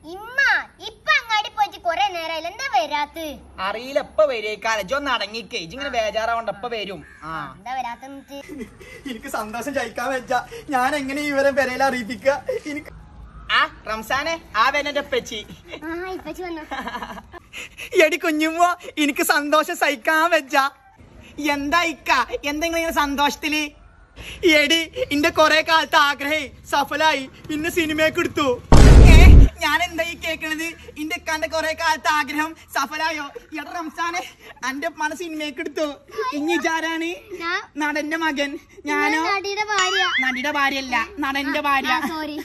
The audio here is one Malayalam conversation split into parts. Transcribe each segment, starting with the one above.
ഇമ്മ ഇപ്പൊ അങ്ങാടി പോയിട്ട് കൊറേ നേരമായില്ല എന്താ വരാത്ത് അറിയില്ല എപ്പ വരേക്കാല ഇജ്ജ് ഒന്ന് അടങ്ങിക്കേ ഇജ്ജ് ഇങ്ങനെ ബേജാറാവണ്ട എപ്പ വരും ആ എന്താ വരാത്ത എനിക്ക് സന്തോഷം സഹിക്കാൻ വെച്ച ഞാൻ എങ്ങനെ ഇവരെ പെരയിൽ അറിയിപ്പിക്ക എനിക്ക് ആ റംസാനെ ആ വേനന്റെ പെച്ചി ആ ഇപ്പച്ചി വന്നു എടി കുഞ്ഞുമ്മോ എനിക്ക് സന്തോഷം സഹിക്കാൻ വെച്ച എന്താ ഇക്ക എന്തെങ്കിലും ഇങ്ങനെ സന്തോഷത്തില് എടി ഇന്റെ കൊറേ കാലത്തെ ആഗ്രഹേ സഫലായി ഇന്ന് സിനിമയൊക്കെ എടുത്തു ഏ ഞാൻ എന്താ ഈ കേക്കണത് ഇന്റെ ഇക്കാന്റെ കൊറേ കാലത്തെ ആഗ്രഹം സഫലായോ എടാ റംസാനെ അന്റെ മന സിനിമയൊക്കെ എടുത്തു ഇനി ചാരാണ് ഞാൻ നടന്റെ മകൻ ഞാനോ നടിയുടെ ഭാര്യ നടിയുടെ ഭാര്യയല്ല നടന്റെ ഭാര്യ സോറി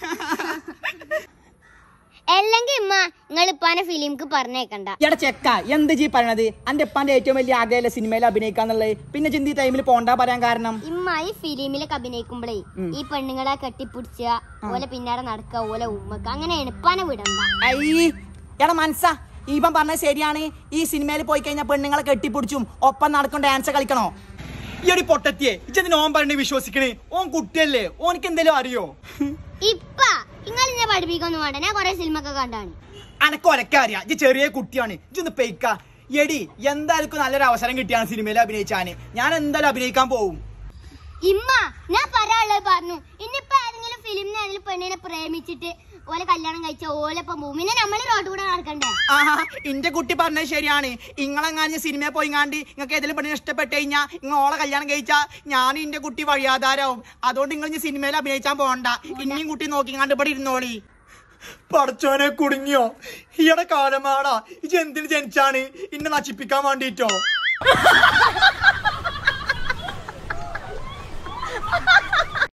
അല്ലെങ്കിൽ ഇമ്മ നിങ്ങൾ ഇപ്പാനെ ഫിലിംക്ക് പറഞ്ഞേക്കണ്ട എടാ ചെക്ക എന്ത് ജി പറയണത് അന്റെ ഉപ്പാന്റെ ഏറ്റവും വലിയ ആഗ്രഹമല്ല സിനിമയിൽ അഭിനയിക്കാന്നുള്ളത് പിന്നെ ചിന്തി ടൈമിൽ പോണ്ടാ പറയാൻ കാരണം ഇമ്മ ഈ ഫിലിമിലൊക്കെ അഭിനയിക്കുമ്പോഴേ ഈ പെണ്ണുങ്ങളെ കെട്ടിപ്പിടിച്ച ഓലെ പിന്നാലെ നടക്ക ഓലെ ഉമ്മക്ക് അങ്ങനെയാണ് ഇപ്പാനെ വിടണ്ട ഐ എടാ മനസ്സാ ഇവൻ പറഞ്ഞത് ശരിയാണ് ഈ സിനിമയിൽ പോയി കഴിഞ്ഞാൽ പെണ്ണുങ്ങളെ കെട്ടിപ്പിടിച്ചും ഒപ്പം നടക്കും ഡാൻസ് കളിക്കണോ ഈ ഒരു പൊട്ടത്തിയെ ഇച്ചതിന് ഓൻ പറഞ്ഞ് വിശ്വസിക്കണേ ഓൻ കുട്ടിയല്ലേ ഓനക്ക് എന്തെങ്കിലും അറിയോ ഇപ്പ നിങ്ങൾ എന്നെ പഠിപ്പിക്കൊന്നും വേണ്ട ഞാൻ കൊറേ സിനിമ ഒക്കെ കണ്ടാണ് അനക്ക് ഒരക്കെ അറിയാം ഇജ്ജ് ചെറിയ കുട്ടിയാണ് ഇജ്ജൊന്ന് പെയ്ക്ക എടി എന്തായാലും നല്ലൊരു അവസരം കിട്ടിയാണ് സിനിമയിൽ അഭിനയിച്ചാന് ഞാൻ എന്തായാലും അഭിനയിക്കാൻ പോവും ഇമ്മ ഞാൻ പറയാനുള്ളത് പറഞ്ഞു ഇനിയിപ്പോ ഏതെങ്കിലും ഫിലിമിന് ഏതെങ്കിലും പെണ്ണിനെ പ്രേമിച്ചിട്ട് ഓലെ കല്യാണം കഴിച്ച ഓലപ്പം പോവും പിന്നെ നമ്മള് റോഡ് കൂടെ നടക്കണ്ടേ ആഹാ ഇന്റെ കുട്ടി പറഞ്ഞത് ശരിയാണ് ഇങ്ങളെങ്ങാനും സിനിമയിൽ പോയിങ്ങാണ്ട് നിങ്ങൾക്ക് ഏതെങ്കിലും പെണ്ണിനെ ഇഷ്ടപ്പെട്ട് കഴിഞ്ഞാൽ നിങ്ങൾ ഓളെ കല്യാണം കഴിച്ചാ ഞാൻ ഇന്റെ കുട്ടി വഴിയാധാരാവും അതുകൊണ്ട് നിങ്ങൾ ഇനി സിനിമയിൽ അഭിനയിച്ചാൻ പോകണ്ട ഇനിയും കുട്ടി നോക്കിങ്ങാണ്ട് ഇവിടെ ഇരുന്നോളി പടച്ചോനെ കുടുങ്ങിയോ ഈയുടെ കാലമാടാ ഇത് എന്തിന് ജനിച്ചാണ് ഇന്നെ നശിപ്പിക്കാൻ വേണ്ടിട്ടോ